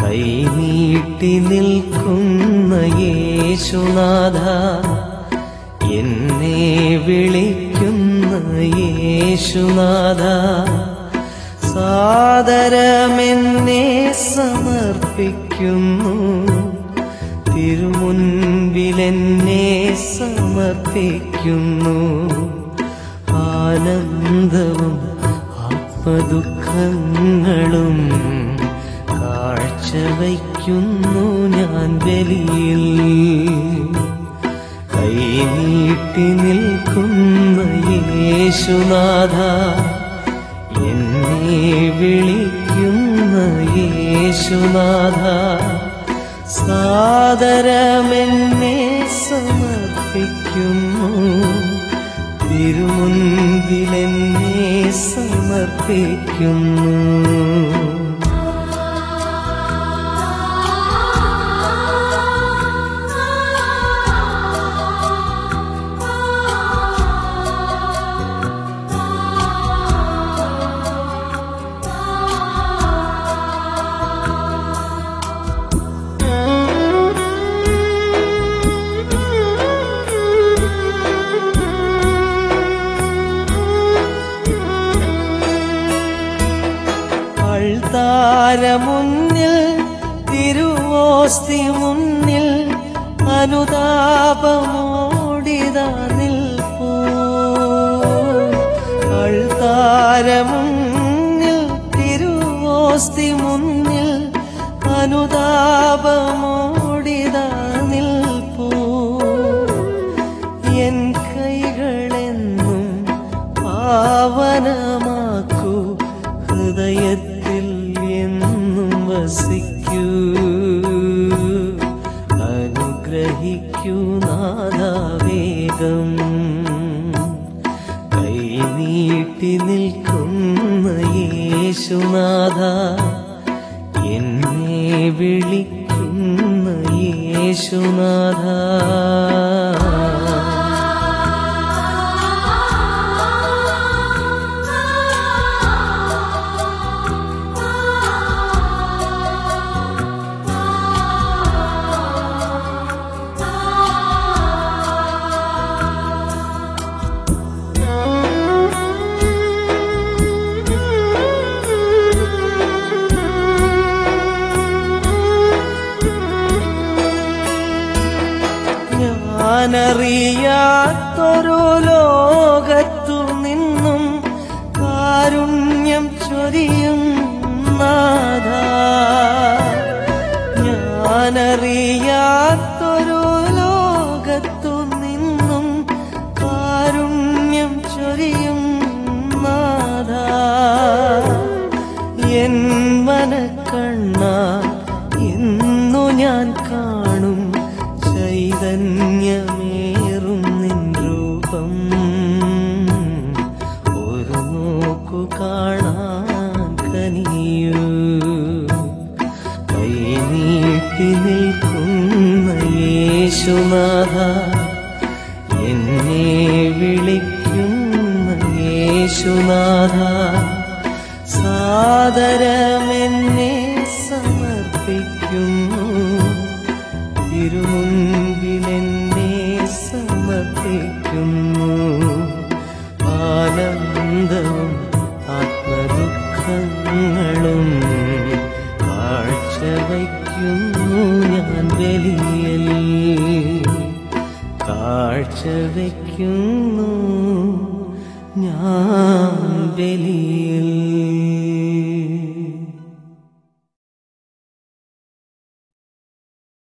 കൈനീട്ടി നിൽക്കുന്ന യേശുനാഥ എന്നെ വിളിക്കുന്ന യേശുനാഥ സാദരമെന്നെ സമർപ്പിക്കുന്നു തിരുമുൻപിലെന്നെ സമർപ്പിക്കുന്നു ആനന്ദവും ആത്മദുഃഖങ്ങളും കാഴ്ചവയ്ക്കുന്നു ഞാൻ ബലിയിൽ കൈനീട്ടി നിൽക്കുന്ന യേശുനാഥ എന്നെ വിളിക്കുന്ന യേശുനാഥ സാദരമെന്നെ സമർപ്പിക്കുന്നു തിരുമുൻപിലെന്നെ സമർപ്പിക്കുന്നു അൾത്താര മുന്നിൽ തിരുവോസ്തി മുന്നിൽ അനുതാപമോടിത നിൽപ്പൂ അൾത്താര മുന്നിൽ തിരുവോസ്തി മുന്നിൽ അനുതാപമോടിത നിൽപ്പൂ എൻ കൈകളെന്നും പാവനമാക്കൂ ഹൃദയത്തിൽ എന്നും വസിക്കൂ അനുഗ്രഹിക്കൂ നാദാവേഗം കൈനീട്ടി നിൽക്കുന്ന യേശുനാഥ എന്നെ വിളിക്കുന്ന യേശുനാഥ ഞാനറിയാത്തൊരു ലോകത്തു നിന്നും കാരുണ്യം ചൊരിയും നാഥ ഞാനറിയാത്തൊരു ലോകത്തു നിന്നും കാരുണ്യം ചൊരിയും നാഥ എൻ മനക്കണ്ണ എന്നു ഞാൻ കാണും ചൈതന്യമേറും നിൻ രൂപം ഒരു നോക്കു കാണാൻ കനിയൂ കൈനീട്ടി നിൽക്കുന്ന യേശുനാഥ എന്നെ വിളിക്കുന്ന യേശുനാഥ സാദരമെന്നെ സമർപ്പിക്കുന്നു തിരുമുൻപിലെന്നെ സമർപ്പിക്കുന്നു ആനന്ദവും ആത്മദുഃഖങ്ങളും കാഴ്ചവയ്ക്കുന്നു ഞാൻ ബലിയൽ കാഴ്ചവയ്ക്കുന്നു ഞാൻ ബലിയൽ